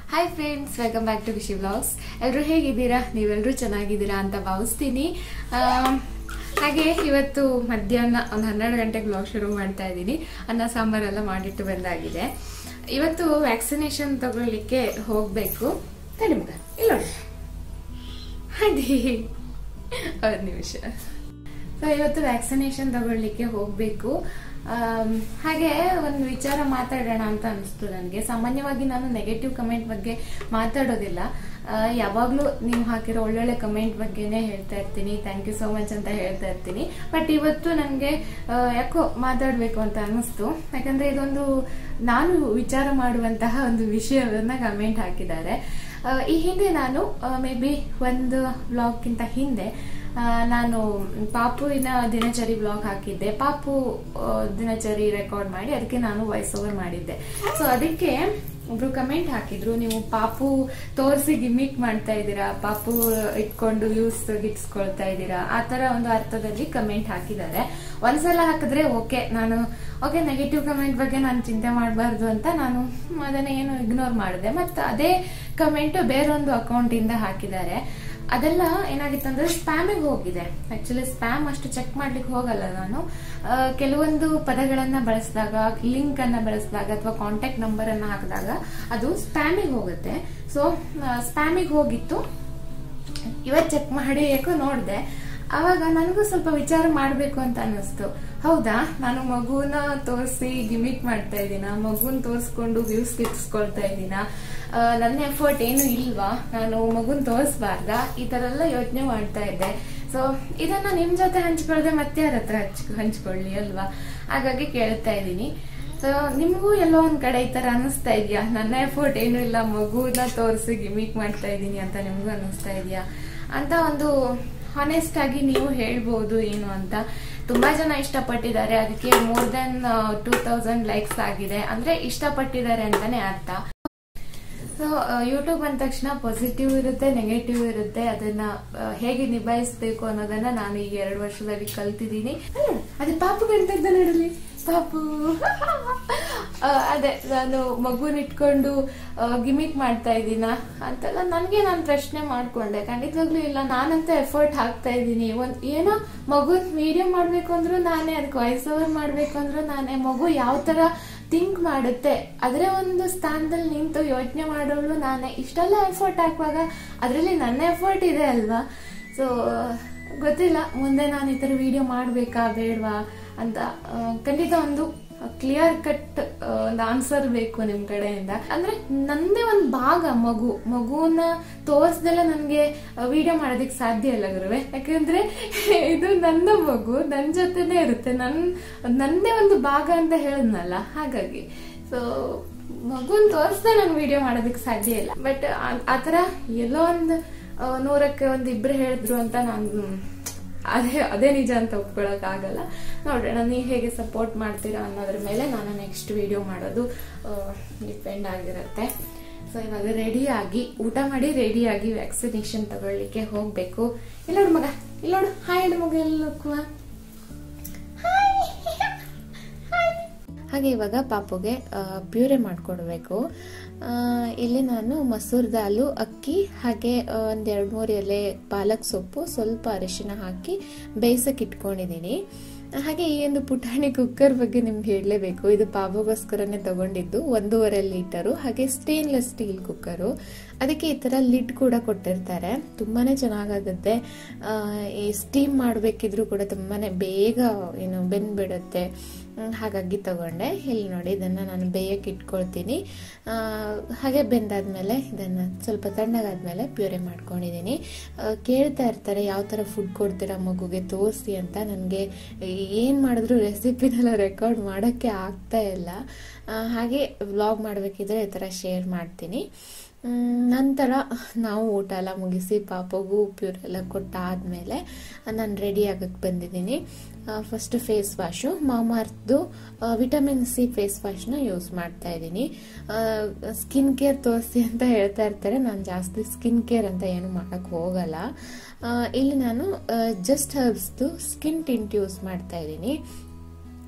Hi friends welcome back to Khushi blogs ಎಲ್ಲರೂ ಹೇಗಿದ್ದೀರಾ ನೀವೆಲ್ಲರೂ ಚೆನ್ನಾಗಿದ್ದೀರಾ ಅಂತ ಭಾವಿಸ್ತೀನಿ ಆಮ್, ಹಾಗೆ ಇವತ್ತು ಮಧ್ಯಾಹ್ನ ಒಂದು ಹನ್ನೆರಡು ಗಂಟೆಗೆ ಬ್ಲಾಗ್ ಶುರು ಮಾಡ್ತಾ ಇದ್ದೀನಿ ಅನ್ನ ಸಾಂಬಾರೆಲ್ಲ ಮಾಡಿಟ್ಟು ಬಂದಾಗಿದೆ ಇವತ್ತು ವ್ಯಾಕ್ಸಿನೇಷನ್ ತಗೊಳ್ಳಿಕ್ಕೆ ಹೋಗಬೇಕು ತಡಿ ಮಗ ಇಲ್ಲ ನೋಡಿ. ಅದೇ ಒಂದು ನಿಮಿಷ ಸೊ ಇವತ್ತು ವ್ಯಾಕ್ಸಿನೇಷನ್ ತಗೊಳ್ಳಿಕ್ಕೆ ಹೋಗಬೇಕು ಹಾಗೆ ಒಂದು ವಿಚಾರ ಮಾತಾಡೋಣ ಅಂತ ಅನಿಸ್ತು ನನಗೆ ಸಾಮಾನ್ಯವಾಗಿ ನಾನು ನೆಗೆಟಿವ್ ಕಮೆಂಟ್ ಬಗ್ಗೆ ಮಾತಾಡೋದಿಲ್ಲ ಆ, ಯಾವಾಗ್ಲೂ ನೀವು ಹಾಕಿರೋ ಒಳ್ಳೊಳ್ಳೆ ಕಮೆಂಟ್ ಬಗ್ಗೆನೇ ಹೇಳ್ತಾ ಇರ್ತೀನಿ ಥ್ಯಾಂಕ್ ಯು ಸೋ ಮಚ್ ಅಂತ ಹೇಳ್ತಾ ಇರ್ತೀನಿ ಬಟ್ ಇವತ್ತು ನನಗೆ ಯಾಕೋ ಮಾತಾಡಬೇಕು ಅಂತ ಅನಿಸ್ತು ಯಾಕಂದ್ರೆ ಇದೊಂದು ನಾನು ವಿಚಾರ ಮಾಡುವಂತಹ ಒಂದು ವಿಷಯವನ್ನ ಕಮೆಂಟ್ ಹಾಕಿದ್ದಾರೆ ಆ, ಈ ಹಿಂದೆ ನಾನು ಮೇ ಬಿ ಒಂದು ಬ್ಲಾಗ್ಗಿಂತ ಹಿಂದೆ ಆ, ನಾನು ಪಾಪುವಿನ ದಿನಚರಿ ಬ್ಲಾಗ್ ಹಾಕಿದ್ದೆ ಪಾಪು ಆ, ದಿನಚರಿ ರೆಕಾರ್ಡ್ ಮಾಡಿ ಅದಕ್ಕೆ ನಾನು ವಾಯ್ಸ್ ಓವರ್ ಮಾಡಿದ್ದೆ ಸೊ ಅದಕ್ಕೆ ಒಬ್ರು ಕಮೆಂಟ್ ಹಾಕಿದ್ರು ನೀವು ಪಾಪು ತೋರಿಸಿ ಗಿಮಿಕ್ ಮಾಡ್ತಾ ಇದ್ದೀರಾ ಪಾಪು ಇಟ್ಕೊಂಡು ವ್ಯೂಸ್ ಗಿಟ್ಸ್ಕೊಳ್ತಾ ಇದ್ದೀರಾ ಆ ತರ ಒಂದು ಅರ್ಥದಲ್ಲಿ ಕಮೆಂಟ್ ಹಾಕಿದ್ದಾರೆ ಒಂದ್ಸಲ ಹಾಕಿದ್ರೆ ಓಕೆ ನಾನು ಓಕೆ ನೆಗೆಟಿವ್ ಕಮೆಂಟ್ ಬಗ್ಗೆ ನಾನು ಚಿಂತೆ ಮಾಡಬಾರ್ದು ಅಂತ ನಾನು ಅದನ್ನ ಏನು ಇಗ್ನೋರ್ ಮಾಡಿದೆ ಮತ್ತೆ ಅದೇ ಕಮೆಂಟ್ ಬೇರೊಂದು ಅಕೌಂಟ್ ಇಂದ ಹಾಕಿದ್ದಾರೆ ಅದೆಲ್ಲ ಏನಾಗಿತ್ತು ಅಂದ್ರೆ ಸ್ಪ್ಯಾಮಿಗೆ ಹೋಗಿದೆ ಆಕ್ಚುಲಿ ಸ್ಪ್ಯಾಮ್ ಅಷ್ಟು ಚೆಕ್ ಮಾಡ್ಲಿಕ್ಕೆ ಹೋಗಲ್ಲ ನಾನು ಆ, ಕೆಲವೊಂದು ಪದಗಳನ್ನ ಬಳಸಿದಾಗ ಲಿಂಕ್ ಅನ್ನ ಬಳಸಿದಾಗ ಅಥವಾ ಕಾಂಟ್ಯಾಕ್ಟ್ ನಂಬರ್ ಅನ್ನ ಹಾಕಿದಾಗ ಅದು ಸ್ಪ್ಯಾಮಿಗೆ ಹೋಗುತ್ತೆ ಸೊ ಸ್ಪ್ಯಾಮಿಗೆ ಹೋಗಿತ್ತು ಇವತ್ತು ಚೆಕ್ ಮಾಡಿ ಯಾಕೋ ನೋಡಿದೆ ಅವಾಗ ನನಗೂ ಸ್ವಲ್ಪ ವಿಚಾರ ಮಾಡಬೇಕು ಅಂತ ಅನ್ನಿಸ್ತು ಹೌದಾ ನಾನು ಮಗುನ ತೋರಿಸಿ ಗಿಮಿಕ್ ಮಾಡ್ತಾ ಇದ್ದೀನ ಮಗುನ್ ತೋರಿಸ್ಕೊಂಡು ವ್ಯೂಸ್ ಕಿತ್ಸ್ಕೊಳ್ತಾ ಇದ್ದೀನ ಆ, ನನ್ನ ಎಫರ್ಟ್ ಏನು ಇಲ್ವಾ ನಾನು ಮಗುನ್ ತೋರಿಸ್ಬಾರ್ದಾ ಈ ತರ ಎಲ್ಲ ಯೋಚನೆ ಮಾಡ್ತಾ ಇದ್ದೆ ಸೊ ಇದನ್ನ ನಿಮ್ ಜೊತೆ ಹಂಚ್ಕೊಳ್ದೆ ಮತ್ತೆ ಯಾರ ಹತ್ರ ಹಂಚ್ ಹಂಚ್ಕೊಳ್ಳಿ ಅಲ್ವಾ ಹಾಗಾಗಿ ಕೇಳ್ತಾ ಇದ್ದೀನಿ ಸೊ ನಿಮ್ಗೂ ಎಲ್ಲೋ ಒಂದ್ ಕಡೆ ಈ ತರ ಅನಿಸ್ತಾ ಇದೆಯಾ ನನ್ನ ಎಫರ್ಟ್ ಏನು ಇಲ್ಲ ಮಗುನ ತೋರಿಸಿ ಗಿಮಿಕ್ ಮಾಡ್ತಾ ಇದ್ದೀನಿ ಅಂತ ನಿಮ್ಗೂ ಅನಿಸ್ತಾ ಇದೆಯಾ ಅಂತ ಒಂದು ಹಾನೆಸ್ಟ್ ಆಗಿ ನೀವು ಹೇಳ್ಬೋದು ಏನು ಅಂತ ತುಂಬಾ ಜನ ಇಷ್ಟಪಟ್ಟಿದ್ದಾರೆ ಅದಕ್ಕೆ more than two thousand likes ಆಗಿದೆ ಅಂದ್ರೆ ಇಷ್ಟಪಟ್ಟಿದ್ದಾರೆ ಅಂತಾನೆ ಅರ್ಥ ಸೊ ಯೂಟ್ಯೂಬ್ ಅಂದ ತಕ್ಷಣ ಪಾಸಿಟಿವ್ ಇರುತ್ತೆ ನೆಗೆಟಿವ್ ಇರುತ್ತೆ ಅದನ್ನ ಆ, ಹೇಗೆ ನಿಭಾಯಿಸಬೇಕು ಅನ್ನೋದನ್ನ ನಾನು ಈಗ ಎರಡು ವರ್ಷದಲ್ಲಿ ಕಲ್ತಿದ್ದೀನಿ ಅಲ್ಲ, ಅದೇ ಪಾಪು ಗಂಟೆದ್ದ ನೋಡಲಿ ಪಾಪು ಆ, ಅದೇ ನಾನು ಮಗುನ ಇಟ್ಕೊಂಡು ಗಿಮಿಕ್ ಮಾಡ್ತಾ ಇದ್ದೀನ ಅಂತೆಲ್ಲ ನನಗೆ ನಾನು ಪ್ರಶ್ನೆ ಮಾಡ್ಕೊಂಡೆ ಖಂಡಿತವಾಗ್ಲೂ ಇಲ್ಲ ನಾನಂತ ಎಫರ್ಟ್ ಹಾಕ್ತಾ ಇದ್ದೀನಿ ಒಂದ್ ಏನೋ ಮಗುನ್ ವಿಡಿಯೋ ಮಾಡ್ಬೇಕು ಅಂದ್ರೂ ನಾನೇ ಅದಕ್ಕೆ ವಾಯ್ಸ್ ಓವರ್ ಮಾಡ್ಬೇಕು ಅಂದ್ರೂ ನಾನೇ ಮಗು ಯಾವ ತರ ಥಿಂಕ್ ಮಾಡುತ್ತೆ ಅದರ ಒಂದು ಸ್ಥಾನದಲ್ಲಿ ನಿಂತು ಯೋಚನೆ ಮಾಡೋಳು ನಾನೇ ಇಷ್ಟೆಲ್ಲ ಎಫರ್ಟ್ ಹಾಕುವಾಗ ಅದರಲ್ಲಿ ನನ್ನ ಎಫರ್ಟ್ ಇದೆ ಅಲ್ವಾ ಸೊ ಗೊತ್ತಿಲ್ಲ ಮುಂದೆ ನಾನು ಈ ತರ ವಿಡಿಯೋ ಮಾಡ್ಬೇಕಾ ಬೇಡವಾ ಅಂತ ಆ, ಖಂಡಿತ ಒಂದು ಕ್ಲಿಯರ್ ಕಟ್ ಒಂದು ಆನ್ಸರ್ ಬೇಕು ನಿಮ್ ಕಡೆಯಿಂದ ಅಂದ್ರೆ ನಂದೇ ಒಂದು ಭಾಗ ಮಗು ಮಗುನ ತೋರ್ಸ್ದೆಲ್ಲ ನನ್ಗೆ ವಿಡಿಯೋ ಮಾಡೋದಕ್ಕೆ ಸಾಧ್ಯ ಇಲ್ಲ ಗುರುವೆ ಯಾಕಂದ್ರೆ ಇದು ನನ್ನ ಮಗು ನನ್ ಜೊತೆನೆ ಇರುತ್ತೆ ನನ್ ನಂದೇ ಒಂದು ಭಾಗ ಅಂತ ಹೇಳಿದ್ನಲ್ಲ ಹಾಗಾಗಿ ಸೊ ಮಗುನ್ ತೋರಿಸ್ದೆ ನಾನು ವಿಡಿಯೋ ಮಾಡೋದಕ್ಕೆ ಸಾಧ್ಯ ಇಲ್ಲ ಬಟ್ ಆತರ ಎಲ್ಲೋ ಒಂದು ಆ, ನೂರಕ್ಕೆ ಒಂದ್ ಇಬ್ರು ಹೇಳಿದ್ರು ಅಂತ ನಾನು ಅದೇ ಅದೇ ನಿಜ ಅಂತ ಒಪ್ಕೊಳಕ್ ಆಗಲ್ಲ ನೋಡೋಣ ನೀವು ಹೇಗೆ ಸಪೋರ್ಟ್ ಮಾಡ್ತೀರಾ ಅನ್ನೋದ್ರ ಮೇಲೆ ನಾನು ನೆಕ್ಸ್ಟ್ ವಿಡಿಯೋ ಮಾಡೋದು ಡಿಪೆಂಡ್ ಆಗಿರುತ್ತೆ ಸೊ ಇವಾಗ ರೆಡಿಯಾಗಿ ಊಟ ಮಾಡಿ ರೆಡಿಯಾಗಿ ವ್ಯಾಕ್ಸಿನೇಷನ್ ತಗೊಳ್ಳಿಕ್ಕೆ ಹೋಗ್ಬೇಕು ಇಲ್ಲೋಡು ಮಗ ಇಲ್ಲೋಡು ಹಾಯ್ ಹೇಳು ಮಗ ಎಲ್ಲಕ್ಕೂ ಹಾಗೆ ಇವಾಗ ಪಾಪುಗೆ ಆ, ಪ್ಯೂರೆ ಮಾಡಿಕೊಡ್ಬೇಕು ಇಲ್ಲಿ ನಾನು ಮಸೂರ್ ದಾಲು ಅಕ್ಕಿ ಹಾಗೆ ಆ, ಒಂದ್ ಎರಡು ಮೂರು ಎಲೆ ಪಾಲಕ್ ಸೊಪ್ಪು ಸ್ವಲ್ಪ ಅರಿಶಿನ ಹಾಕಿ ಬೇಯಿಸಕ್ಕೆ ಇಟ್ಕೊಂಡಿದ್ದೀನಿ ಹಾಗೆ ಈ ಒಂದು ಪುಟಾಣಿ ಕುಕ್ಕರ್ ಬಗ್ಗೆ ನಿಮ್ಗೆ ಹೇಳಲೇಬೇಕು ಇದು ಪಾಪುಗೋಸ್ಕರನೇ ತಗೊಂಡಿದ್ದು ಒಂದೂವರೆ ಲೀಟರು ಹಾಗೆ ಸ್ಟೇನ್ಲೆಸ್ ಸ್ಟೀಲ್ ಕುಕ್ಕರು ಅದಕ್ಕೆ ಈ ತರ ಲಿಡ್ ಕೂಡ ಕೊಟ್ಟಿರ್ತಾರೆ ತುಂಬಾನೇ ಚೆನ್ನಾಗಾಗುತ್ತೆ ಆ, ಈ ಸ್ಟೀಮ್ ಮಾಡಬೇಕಿದ್ರು ಕೂಡ ತುಂಬಾನೇ ಬೇಗ ಏನು ಬೆಂದ್ಬಿಡುತ್ತೆ ಹ್ಮ್, ಹಾಗಾಗಿ ತಗೊಂಡೆ ಇಲ್ಲಿ ನೋಡಿ ಇದನ್ನ ನಾನು ಬೇಯಕ್ಕೆ ಇಟ್ಕೊಳ್ತೀನಿ ಆ, ಹಾಗೆ ಬೆಂದಾದ್ಮೇಲೆ ಇದನ್ನ ಸ್ವಲ್ಪ ತಣ್ಣಗಾದ್ಮೇಲೆ ಪ್ಯೂರೆ ಮಾಡ್ಕೊಂಡಿದ್ದೀನಿ ಆ, ಕೇಳ್ತಾ ಇರ್ತಾರೆ ಯಾವ ಥರ ಫುಡ್ ಕೊಡ್ತೀರಾ ಮಗುಗೆ ತೋರಿಸಿ ಅಂತ ನನಗೆ ಏನು ಮಾಡಿದ್ರು ರೆಸಿಪಿನೆಲ್ಲ ರೆಕಾರ್ಡ್ ಮಾಡೋಕ್ಕೆ ಆಗ್ತಾ ಇಲ್ಲ ಆ, ಹಾಗೆ ವ್ಲಾಗ್ ಮಾಡಬೇಕಿದ್ರೆ ಈ ಥರ ಶೇರ್ ಮಾಡ್ತೀನಿ ಮ್, ನಂತರ ನಾವು ಊಟ ಎಲ್ಲ ಮುಗಿಸಿ ಪಾಪಗೂ ಪ್ಯೂರ್ ಎಲ್ಲ ಕೊಟ್ಟಾದ್ಮೇಲೆ ನಾನು ರೆಡಿ ಆಗಕ್ಕೆ ಬಂದಿದ್ದೀನಿ ಫಸ್ಟ್ ಫೇಸ್ ವಾಶು ಮಾಮಾರ್ದು ವಿಟಮಿನ್ ಸಿ ಫೇಸ್ ವಾಶ್ನ ಯೂಸ್ ಮಾಡ್ತಾ ಇದ್ದೀನಿ ಸ್ಕಿನ್ ಕೇರ್ ತೋರಿಸಿ ಅಂತ ಹೇಳ್ತಾ ಇರ್ತಾರೆ ನಾನು ಜಾಸ್ತಿ ಸ್ಕಿನ್ ಕೇರ್ ಅಂತ ಏನು ಮಾಡೋಕ್ಕೆ ಹೋಗಲ್ಲ ಆ, ಇಲ್ಲಿ ನಾನು ಜಸ್ಟ್ ಹರ್ಬ್ಸ್ದು ಸ್ಕಿನ್ ಟಿಂಟ್ ಯೂಸ್ ಮಾಡ್ತಾ ಇದ್ದೀನಿ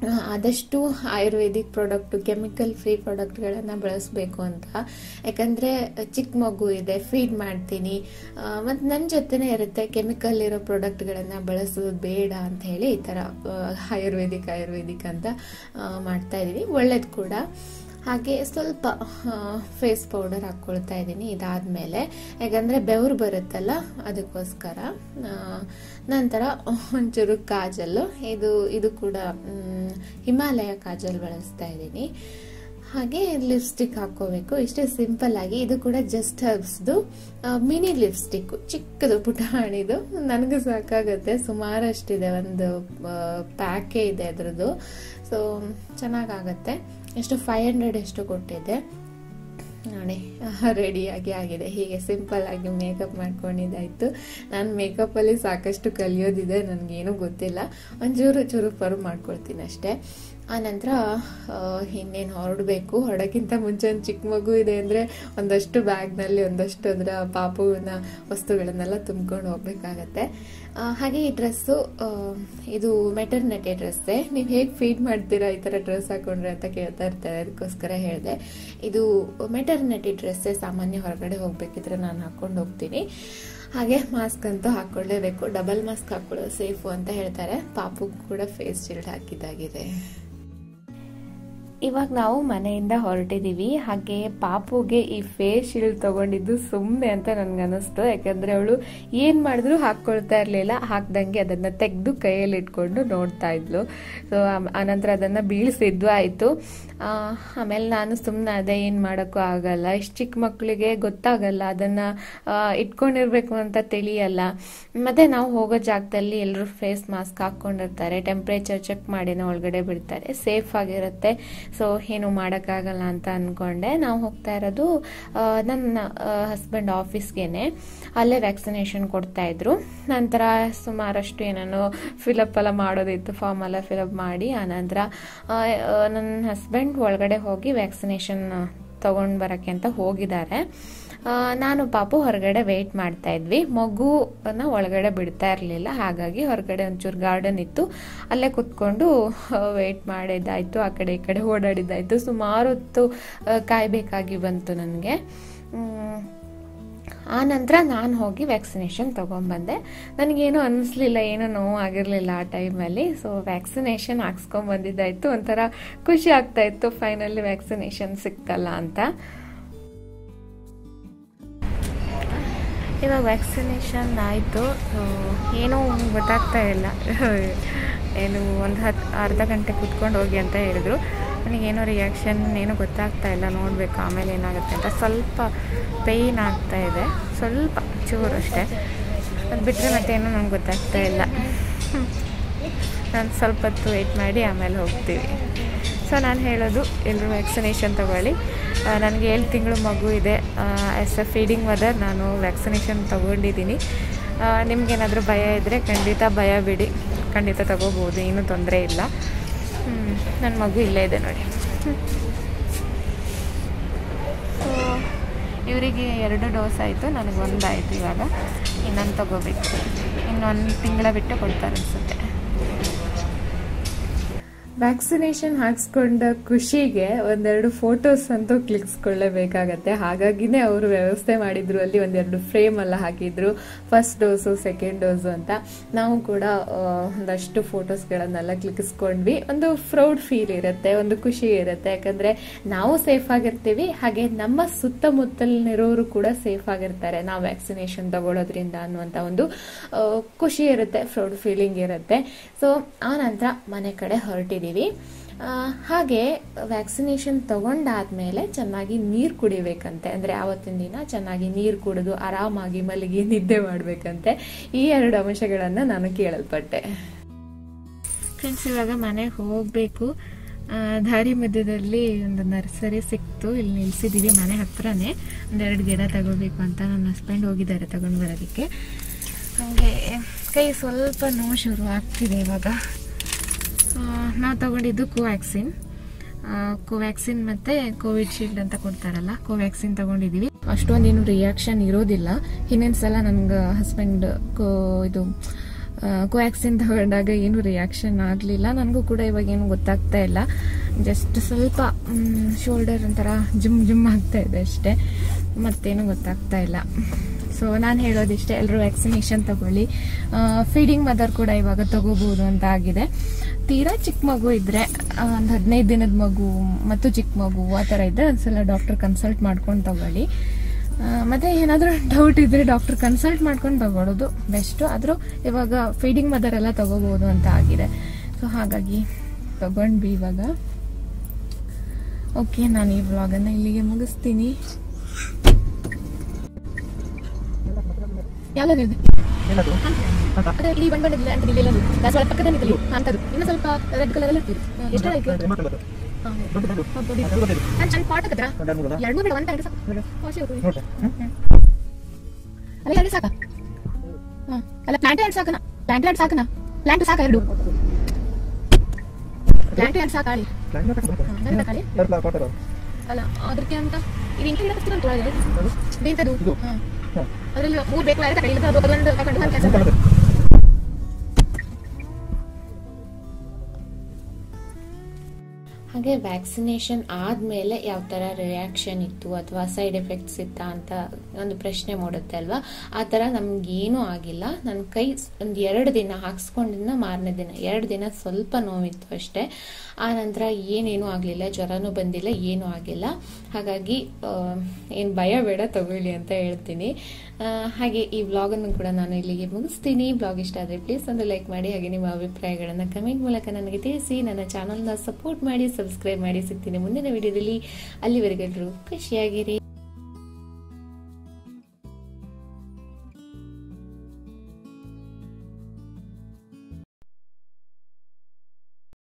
ಆ, ಆದಷ್ಟು ಆಯುರ್ವೇದಿಕ್ ಪ್ರಾಡಕ್ಟ್ ಕೆಮಿಕಲ್ ಫ್ರೀ ಪ್ರಾಡಕ್ಟ್ಗಳನ್ನು ಬಳಸಬೇಕು ಅಂತ ಯಾಕಂದರೆ ಚಿಕ್ಕ ಮಗು ಇದೆ ಫೀಡ್ ಮಾಡ್ತೀನಿ ಮತ್ತು ನನ್ನ ಜೊತೆನೇ ಇರುತ್ತೆ ಕೆಮಿಕಲ್ ಇರೋ ಪ್ರಾಡಕ್ಟ್ಗಳನ್ನು ಬಳಸೋದು ಬೇಡ ಅಂತ ಹೇಳಿ ಈ ಥರ ಆ, ಆಯುರ್ವೇದಿಕ್ ಆಯುರ್ವೇದಿಕ್ ಅಂತ ಆ, ಮಾಡ್ತಾ ಇದ್ದೀನಿ ಒಳ್ಳೇದು ಕೂಡ ಹಾಗೆ ಸ್ವಲ್ಪ ಫೇಸ್ ಪೌಡರ್ ಹಾಕ್ಕೊಳ್ತಾ ಇದ್ದೀನಿ ಇದಾದ್ಮೇಲೆ ಯಾಕಂದರೆ ಬೆವರು ಬರುತ್ತಲ್ಲ ಅದಕ್ಕೋಸ್ಕರ ಆ, ನಂತರ ಒಂಚೂರು ಕಾಜಲ್ಲು ಇದು ಇದು ಕೂಡ ಮ್, ಹಿಮಾಲಯ ಕಾಜಲ್ ಬಳಸ್ತಾ ಇದ್ದೀನಿ ಹಾಗೆ ಲಿಪ್ಸ್ಟಿಕ್ ಹಾಕೋಬೇಕು ಇಷ್ಟೇ ಸಿಂಪಲ್ ಆಗಿ ಇದು ಕೂಡ ಜಸ್ಟ್ ಹರ್ಬ್ಸ್ದು ಮಿನಿ ಲಿಪ್ಸ್ಟಿಕ್ ಚಿಕ್ಕದು ಪುಟಾಣಿದು ನನಗೆ ಸಾಕಾಗುತ್ತೆ ಸುಮಾರಷ್ಟಿದೆ ಒಂದು ಪ್ಯಾಕೇ ಇದೆ ಅದರದ್ದು ಸೊ ಚೆನ್ನಾಗಾಗತ್ತೆ ಎಷ್ಟು ಫೈವ್ ಹಂಡ್ರೆಡ್ ಎಷ್ಟು ಕೊಟ್ಟಿದ್ದೆ ನೋಡಿ ರೆಡಿಯಾಗಿ ಆಗಿದೆ ಹೀಗೆ ಸಿಂಪಲ್ ಆಗಿ ಮೇಕಪ್ ಮಾಡ್ಕೊಂಡಿದ್ದಾಯ್ತು ನಾನು ಮೇಕಪ್ಪಲ್ಲಿ ಸಾಕಷ್ಟು ಕಲಿಯೋದಿದೆ ನನಗೇನು ಗೊತ್ತಿಲ್ಲ ಒಂಚೂರು ಚೂರು ಪರು ಮಾಡ್ಕೊಳ್ತೀನಿ ಅಷ್ಟೇ ಆನಂತರ ಇನ್ನೇನು ಹೊರಡಬೇಕು ಹೊರಡೋಕ್ಕಿಂತ ಮುಂಚೆ ಒಂದು ಚಿಕ್ಕ ಮಗು ಇದೆ ಅಂದರೆ ಒಂದಷ್ಟು ಬ್ಯಾಗ್ನಲ್ಲಿ ಒಂದಷ್ಟು ಅದರ ಪಾಪುವಿನ ವಸ್ತುಗಳನ್ನೆಲ್ಲ ತುಂಬ್ಕೊಂಡು ಹೋಗ್ಬೇಕಾಗತ್ತೆ ಆ, ಹಾಗೆ ಈ ಡ್ರೆಸ್ಸು ಇದು ಮೆಟರ್ನಿಟಿ ಡ್ರೆಸ್ಸೇ ನೀವು ಹೇಗೆ ಫೀಡ್ ಮಾಡ್ತೀರಾ ಈ ಥರ ಡ್ರೆಸ್ ಹಾಕೊಂಡ್ರೆ ಅಂತ ಕೇಳ್ತಾ ಇರ್ತಾರೆ ಅದಕ್ಕೋಸ್ಕರ ಹೇಳಿದೆ ಇದು ಮೆಟರ್ನಿಟಿ ಡ್ರೆಸ್ಸೇ ಸಾಮಾನ್ಯ ಹೊರಗಡೆ ಹೋಗ್ಬೇಕಿದ್ರೆ ನಾನು ಹಾಕೊಂಡು ಹೋಗ್ತೀನಿ ಹಾಗೆ ಮಾಸ್ಕ್ ಅಂತೂ ಹಾಕೊಳ್ಳೇಬೇಕು ಡಬಲ್ ಮಾಸ್ಕ್ ಹಾಕೊಳ್ಳೋದು ಸೇಫು ಅಂತ ಹೇಳ್ತಾರೆ ಪಾಪು ಕೂಡ ಫೇಸ್ ಶೀಲ್ಡ್ ಹಾಕಿದ್ದಾಗಿದೆ ಇವಾಗ ನಾವು ಮನೆಯಿಂದ ಹೊರಟಿದೀವಿ ಹಾಗೆ ಪಾಪುಗೆ ಈ ಫೇಸ್ ಶೀಲ್ಡ್ ತಗೊಂಡಿದ್ದು ಸುಮ್ಮನೆ ಅಂತ ನನ್ಗೆ ಅನಿಸ್ತು ಯಾಕಂದ್ರೆ ಅವಳು ಏನ್ ಮಾಡಿದ್ರು ಹಾಕೊಳ್ತಾ ಇರ್ಲಿಲ್ಲ ಹಾಕ್ದಂಗೆ ಅದನ್ನ ತೆಗೆದು ಕೈಯಲ್ಲಿ ಇಟ್ಕೊಂಡು ನೋಡ್ತಾ ಇದ್ಲು ಸೊ ಆನಂತರ ಅದನ್ನ ಬೀಳ್ಸಿದ್ದು ಆಯ್ತು ಆ, ಆಮೇಲೆ ನಾನು ಸುಮ್ಮನೆ ಅದೇ ಏನ್ ಮಾಡೋಕ್ಕೂ ಆಗಲ್ಲ ಇಷ್ಟು ಚಿಕ್ಕ ಮಕ್ಕಳಿಗೆ ಗೊತ್ತಾಗಲ್ಲ ಅದನ್ನ ಆ, ಇಟ್ಕೊಂಡಿರ್ಬೇಕು ಅಂತ ತಿಳಿಯಲ್ಲ ಮತ್ತೆ ನಾವು ಹೋಗೋ ಜಾಗದಲ್ಲಿ ಎಲ್ಲರೂ ಫೇಸ್ ಮಾಸ್ಕ್ ಹಾಕೊಂಡಿರ್ತಾರೆ ಟೆಂಪ್ರೇಚರ್ ಚೆಕ್ ಮಾಡಿನ ಒಳಗಡೆ ಬಿಡ್ತಾರೆ ಸೇಫ್ ಆಗಿರುತ್ತೆ ಸೊ ಏನು ಮಾಡೋಕ್ಕಾಗಲ್ಲ ಅಂತ ಅನ್ಕೊಂಡೆ ನಾವು ಹೋಗ್ತಾ ಇರೋದು ಆ, ನನ್ನ ಹಸ್ಬೆಂಡ್ ಆಫೀಸ್ಗೆನೆ ಅಲ್ಲೇ ವ್ಯಾಕ್ಸಿನೇಷನ್ ಕೊಡ್ತಾ ಇದ್ರು ನಂತರ ಸುಮಾರಷ್ಟು ಏನೇನೋ ಫಿಲಪ್ ಎಲ್ಲ ಮಾಡೋದಿತ್ತು ಫಾರ್ಮ್ ಎಲ್ಲ ಫಿಲಪ್ ಮಾಡಿ ಆನಂತರ ಆ, ಆ, ನನ್ನ ಹಸ್ಬೆಂಡ್ ಒಳಗಡೆ ಹೋಗಿ ವ್ಯಾಕ್ಸಿನೇಷನ್ ತಗೊಂಡ್ ಬರಕ್ಕೆ ಅಂತ ಹೋಗಿದ್ದಾರೆ ಆ, ನಾನು ಪಾಪು ಹೊರಗಡೆ ವೆಯ್ಟ್ ಮಾಡ್ತಾ ಇದ್ವಿ ಮಗುನ ಒಳಗಡೆ ಬಿಡ್ತಾ ಇರಲಿಲ್ಲ ಹಾಗಾಗಿ ಹೊರಗಡೆ ಒಂಚೂರು ಗಾರ್ಡನ್ ಇತ್ತು ಅಲ್ಲೇ ಕುತ್ಕೊಂಡು ವೆಯ್ಟ್ ಮಾಡಿದ್ದಾಯ್ತು ಆ ಕಡೆ ಈ ಕಡೆ ಓಡಾಡಿದ್ದಾಯ್ತು ಸುಮಾರು ಹೊತ್ತು ಆ, ಕಾಯ್ಬೇಕಾಗಿ ಬಂತು ನನಗೆ ಆ ನಂತರ ನಾನು ಹೋಗಿ ವ್ಯಾಕ್ಸಿನೇಷನ್ ತೊಗೊಂಬಂದೆ ನನಗೇನು ಅನ್ನಿಸ್ಲಿಲ್ಲ ಏನೂ ನೋವು ಆಗಿರಲಿಲ್ಲ ಆ ಟೈಮಲ್ಲಿ ಸೊ ವ್ಯಾಕ್ಸಿನೇಷನ್ ಹಾಕ್ಸ್ಕೊಂಬಂದಿದ್ದಾಯ್ತು ಒಂಥರ ಖುಷಿ ಆಗ್ತಾ ಇತ್ತು ಫೈನಲಿ ವ್ಯಾಕ್ಸಿನೇಷನ್ ಸಿಕ್ತಲ್ಲ ಅಂತ ಇವಾಗ ವ್ಯಾಕ್ಸಿನೇಷನ್ ಆಯಿತು ಏನೂ ಗೊತ್ತಾಗ್ತಾ ಇಲ್ಲ ಏನು ಒಂದು ಹತ್ತು ಅರ್ಧ ಗಂಟೆ ಕುತ್ಕೊಂಡು ಹೋಗಿ ಅಂತ ಹೇಳಿದ್ರು ನನಗೇನೋ ರಿಯಾಕ್ಷನ್ ಏನೂ ಗೊತ್ತಾಗ್ತಾ ಇಲ್ಲ ನೋಡಬೇಕು ಆಮೇಲೆ ಏನಾಗುತ್ತೆ ಅಂತ ಸ್ವಲ್ಪ ಪೇಯ್ನ್ ಆಗ್ತಾ ಇದೆ ಸ್ವಲ್ಪ ಚೂರು ಅಷ್ಟೇ ಅದು ಬಿಟ್ಟರೆ ಮತ್ತೇನು ನಂಗೆ ಗೊತ್ತಾಗ್ತಾ ಇಲ್ಲ ನಾನು ಸ್ವಲ್ಪ ಹೊತ್ತು ವೆಯ್ಟ್ ಮಾಡಿ ಆಮೇಲೆ ಹೋಗ್ತೀವಿ ಸೊ ನಾನು ಹೇಳೋದು ಎಲ್ಲರೂ ವ್ಯಾಕ್ಸಿನೇಷನ್ ತಗೊಳ್ಳಿ ನನಗೆ ಏಳು ತಿಂಗಳು ಮಗು ಇದೆ ಆ್ಯಸ್ ಅ ಫೀಡಿಂಗ್ ಮದರ್ ನಾನು ವ್ಯಾಕ್ಸಿನೇಷನ್ ತೊಗೊಂಡಿದ್ದೀನಿ ನಿಮಗೇನಾದರೂ ಭಯ ಇದ್ದರೆ ಖಂಡಿತ ಭಯ ಬಿಡಿ ಖಂಡಿತ ತಗೋಬೋದು ಏನೂ ತೊಂದರೆ ಇಲ್ಲ ನನ್ನ ಮಗು ಇಲ್ಲೇ ಇದೆ ನೋಡಿ ಸೊ ಇವರಿಗೆ ಎರಡು ಡೋಸ್ ಆಯಿತು ನನಗೆ ಒಂದು ಆಯಿತು ಇವಾಗ ಇನ್ನೊಂದು ತಗೋಬೇಕು ಇನ್ನೊಂದು ತಿಂಗಳ ಬಿಟ್ಟು ಕೊಡ್ತಾರೆ ಅನಿಸುತ್ತೆ ವ್ಯಾಕ್ಸಿನೇಷನ್ ಹಾಕ್ಸ್ಕೊಂಡ ಖುಷಿಗೆ ಒಂದೆರಡು ಫೋಟೋಸ್ ಅಂತೂ ಕ್ಲಿಕ್ಸ್ಕೊಳ್ಳೇಬೇಕಾಗತ್ತೆ ಹಾಗಾಗಿನೇ ಅವರು ವ್ಯವಸ್ಥೆ ಮಾಡಿದ್ರು ಅಲ್ಲಿ ಒಂದೆರಡು ಫ್ರೇಮ್ ಎಲ್ಲ ಹಾಕಿದ್ರು ಫಸ್ಟ್ ಡೋಸು ಸೆಕೆಂಡ್ ಡೋಸು ಅಂತ ನಾವು ಕೂಡ ಆ, ಒಂದಷ್ಟು ಫೋಟೋಸ್ಗಳನ್ನೆಲ್ಲ ಕ್ಲಿಕ್ಸ್ಕೊಂಡ್ವಿ ಒಂದು ಪ್ರೌಡ್ ಫೀಲ್ ಇರುತ್ತೆ ಒಂದು ಖುಷಿ ಇರುತ್ತೆ ಯಾಕಂದ್ರೆ ನಾವು ಸೇಫ್ ಆಗಿರ್ತೀವಿ ಹಾಗೆ ನಮ್ಮ ಸುತ್ತಮುತ್ತಲಿನಿರೋರು ಕೂಡ ಸೇಫ್ ಆಗಿರ್ತಾರೆ ನಾವು ವ್ಯಾಕ್ಸಿನೇಷನ್ ತಗೊಳ್ಳೋದ್ರಿಂದ ಅನ್ನುವಂಥ ಒಂದು ಆ, ಖುಷಿ ಇರುತ್ತೆ ಪ್ರೌಡ್ ಫೀಲಿಂಗ್ ಇರುತ್ತೆ ಸೊ ಆ ನಂತರ ಮನೆ ಕಡೆ ಹೊರಟಿದ್ದೀವಿ ಆ, ಹಾಗೆ ವ್ಯಾಕ್ಸಿನೇಷನ್ ತಗೊಂಡಾದ್ಮೇಲೆ ಚೆನ್ನಾಗಿ ನೀರು ಕುಡಿಬೇಕಂತೆ ಅಂದ್ರೆ ಆವತ್ತಿನ ದಿನ ಚೆನ್ನಾಗಿ ನೀರು ಕುಡಿದು ಆರಾಮಾಗಿ ಮಲಗಿ ನಿದ್ದೆ ಮಾಡಬೇಕಂತೆ ಈ ಎರಡು ಅಂಶಗಳನ್ನ ನಾನು ಕೇಳಲ್ಪಟ್ಟೆ ಫ್ರೆಂಡ್ಸ್ ಇವಾಗ ಮನೆಗೆ ಹೋಗಬೇಕು ದಾರಿ ಮಧ್ಯದಲ್ಲಿ ಒಂದು ನರ್ಸರಿ ಸಿಕ್ತು ಇಲ್ಲಿ ನಿಲ್ಸಿದ್ದೀವಿ ಮನೆ ಹತ್ರನೇ ಒಂದೆರಡು ಗಿಡ ತಗೋಬೇಕು ಅಂತ ನನ್ನ ಹಸ್ಬೆಂಡ್ ಹೋಗಿದ್ದಾರೆ ತಗೊಂಡು ಬರೋದಕ್ಕೆ ಹಾಗೆ ಕೈ ಸ್ವಲ್ಪ ನೋವು ಶುರು ಆಗ್ತಿದೆ ಇವಾಗ ನಾವು ತಗೊಂಡಿದ್ದು ಕೋವ್ಯಾಕ್ಸಿನ್ ಕೋವ್ಯಾಕ್ಸಿನ್ ಮತ್ತು ಕೋವಿಡ್ ಶೀಲ್ಡ್ ಅಂತ ಕೊಡ್ತಾರಲ್ಲ ಕೋವ್ಯಾಕ್ಸಿನ್ ತಗೊಂಡಿದ್ದೀವಿ ಅಷ್ಟೊಂದೇನು ರಿಯಾಕ್ಷನ್ ಇರೋದಿಲ್ಲ ಹಿಂದಿನ ಸಲ ನನ್ಗೆ ಹಸ್ಬೆಂಡ್ ಕೋ ಇದು ಕೋವ್ಯಾಕ್ಸಿನ್ ತಗೊಂಡಾಗ ಏನು ರಿಯಾಕ್ಷನ್ ಆಗಲಿಲ್ಲ ನನಗೂ ಕೂಡ ಇವಾಗ ಏನು ಗೊತ್ತಾಗ್ತಾ ಇಲ್ಲ ಜಸ್ಟ್ ಸ್ವಲ್ಪ ಶೋಲ್ಡರ್ ಒಂಥರ ಜುಮ್ ಜುಮ್ ಆಗ್ತಾ ಇದೆ ಅಷ್ಟೇ ಮತ್ತೇನು ಗೊತ್ತಾಗ್ತಾ ಇಲ್ಲ ಸೊ ನಾನು ಹೇಳೋದಿಷ್ಟೇ ಎಲ್ಲರೂ ವ್ಯಾಕ್ಸಿನೇಷನ್ ತಗೊಳ್ಳಿ ಫೀಡಿಂಗ್ ಮದರ್ ಕೂಡ ಇವಾಗ ತಗೋಬಹುದು ಅಂತ ಆಗಿದೆ ತೀರಾ ಚಿಕ್ಕ ಮಗು ಇದ್ರೆ ಒಂದು ಹದಿನೈದು ದಿನದ ಮಗು ಮತ್ತು ಚಿಕ್ಕ ಮಗು ಆ ಥರ ಇದ್ದರೆ ಒಂದ್ಸಲ ಡಾಕ್ಟರ್ ಕನ್ಸಲ್ಟ್ ಮಾಡ್ಕೊಂಡು ತಗೊಳ್ಳಿ ಆ, ಮತ್ತೆ ಏನಾದರೂ ಡೌಟ್ ಇದ್ರೆ ಡಾಕ್ಟರ್ ಕನ್ಸಲ್ಟ್ ಮಾಡ್ಕೊಂಡು ತಗೊಳ್ಳೋದು ಬೆಸ್ಟು ಆದರೂ ಇವಾಗ ಫೀಡಿಂಗ್ ಮದರ್ ಎಲ್ಲ ತಗೋಬಹುದು ಅಂತ ಆಗಿದೆ ಸೊ ಹಾಗಾಗಿ ತಗೊಂಡ್ವಿ ಇವಾಗ ಓಕೆ ನಾನು ಈ ವ್ಲಾಗನ್ನು ಇಲ್ಲಿಗೆ ಮುಗಿಸ್ತೀನಿ ಯಾವ್ದು ಏನದು ಅಂತ ಅದೇ ಇಲ್ಲಿ ಬಣ್ಣ ಬಣ್ಣದಿಲ್ಲ ಅಂತ ಇಲ್ಲಿ ಎಲ್ಲದು ನಾನು ಸ್ವಲ್ಪ ಪಕ್ಕದಲ್ಲಿ ನಿಂತಲ್ಲಿ ಅಂತದ್ದು ಇನ್ನು ಸ್ವಲ್ಪ ರೆಡ್ ಕಲರ್ ಎಲ್ಲ ಇರ್ತೀವಿ ಎಷ್ಟು ಆಯ್ತು ಮಾತಾಡೋದು ದೊಡ್ಡ ದೊಡ್ಡ ಅದು ಗೊತ್ತಿಲ್ಲ ನಾನು ಸಣ್ಣ ಪಾಟ್ ಹತ್ರ ಎರಡು ಮೂರು ಎರಡು ಮೂರು ಬೇಡ ಒಂದು ಎರಡು ಸಾಕು ವಾಸಿ ಹೋಗ್ತದೆ. ನೋಡ್ತಾ ಅಲ್ಲ ಎರಡು ಸಾಕ ಹಾ. ಅಲ್ಲ ಪ್ಲಾಂಟ್ ಎರಡು ಸಾಕನ ಪ್ಲಾಂಟ್ ಎರಡು ಸಾಕನ ಪ್ಲಾಂಟ್ ಸಾಕ ಎರಡು ಪ್ಲಾಂಟ್ ಎರಡು ಸಾಕ ಆಳಿ ಪ್ಲಾನ್ ಹಾ, ಗಂಧ ತಕೊಳ್ಳಿ. ಎರಡು ಪ್ಲಾನ್ ಕೊಟ್ಟರು ಅಲ್ಲ ಅದಕ್ಕೆ ಅಂತ ಇದು ಇಂಥ ಗಿಡ ಹಚ್ಚಿರಂತ ಒಳಗೆ ಇಂಥದ್ದು ಇದು? ಹಾ. ಹಾಂ ಅದ್ರಲ್ಲಿ ಮೂರು ಬೇಕು ತಗೊಳ್ಳಿ ಇಲ್ಲ ಅದು ಅದೊಂದು ತಗೊಂಡು ನಾನು ಕೆಲಸ ಮಾಡಿ ಹಾಗೆ ವ್ಯಾಕ್ಸಿನೇಷನ್ ಆದಮೇಲೆ ಯಾವ ಥರ ರಿಯಾಕ್ಷನ್ ಇತ್ತು ಅಥವಾ ಸೈಡ್ ಎಫೆಕ್ಟ್ಸ್ ಇತ್ತಾ ಅಂತ ಒಂದು ಪ್ರಶ್ನೆ ಮೂಡುತ್ತೆ ಅಲ್ವಾ ಆ ಥರ ನಮಗೇನೂ ಆಗಿಲ್ಲ ನನ್ನ ಕೈ ಒಂದು ಎರಡು ದಿನ ಹಾಕ್ಸ್ಕೊಂಡಿದ್ದ ಮಾರನೇ ದಿನ ಎರಡು ದಿನ ಸ್ವಲ್ಪ ನೋವಿತ್ತು ಅಷ್ಟೇ ಆ ನಂತರ ಏನೇನೂ ಆಗಲಿಲ್ಲ ಜ್ವರನೂ ಬಂದಿಲ್ಲ ಏನೂ ಆಗಿಲ್ಲ ಹಾಗಾಗಿ ಏನು ಭಯ ಬೇಡ ತಗೊಳ್ಳಿ ಅಂತ ಹೇಳ್ತೀನಿ ಆ, ಹಾಗೆ ಈ ವ್ಲಾಗನ್ನು ಕೂಡ ನಾನು ಇಲ್ಲಿಗೆ ಮುಗಿಸ್ತೀನಿ ಬ್ಲಾಗ್ ಇಷ್ಟ ಆದರೆ ಪ್ಲೀಸ್ ಒಂದು ಲೈಕ್ ಮಾಡಿ ಹಾಗೆ ನಿಮ್ಮ ಅಭಿಪ್ರಾಯಗಳನ್ನು ಕಮೆಂಟ್ ಮೂಲಕ ನನಗೆ ತಿಳಿಸಿ ನನ್ನ ಚಾನಲ್ನ ಸಪೋರ್ಟ್ ಮಾಡಿ ಸಬ್ಸ್ಕ್ರೈಬ್ ಮಾಡಿ ಸಿಗ್ತೀನಿ ಮುಂದಿನ ವಿಡಿಯೋದಲ್ಲಿ ಅಲ್ಲಿವರೆಗೆಲ್ಲರೂ ಖುಷಿಯಾಗಿರಿ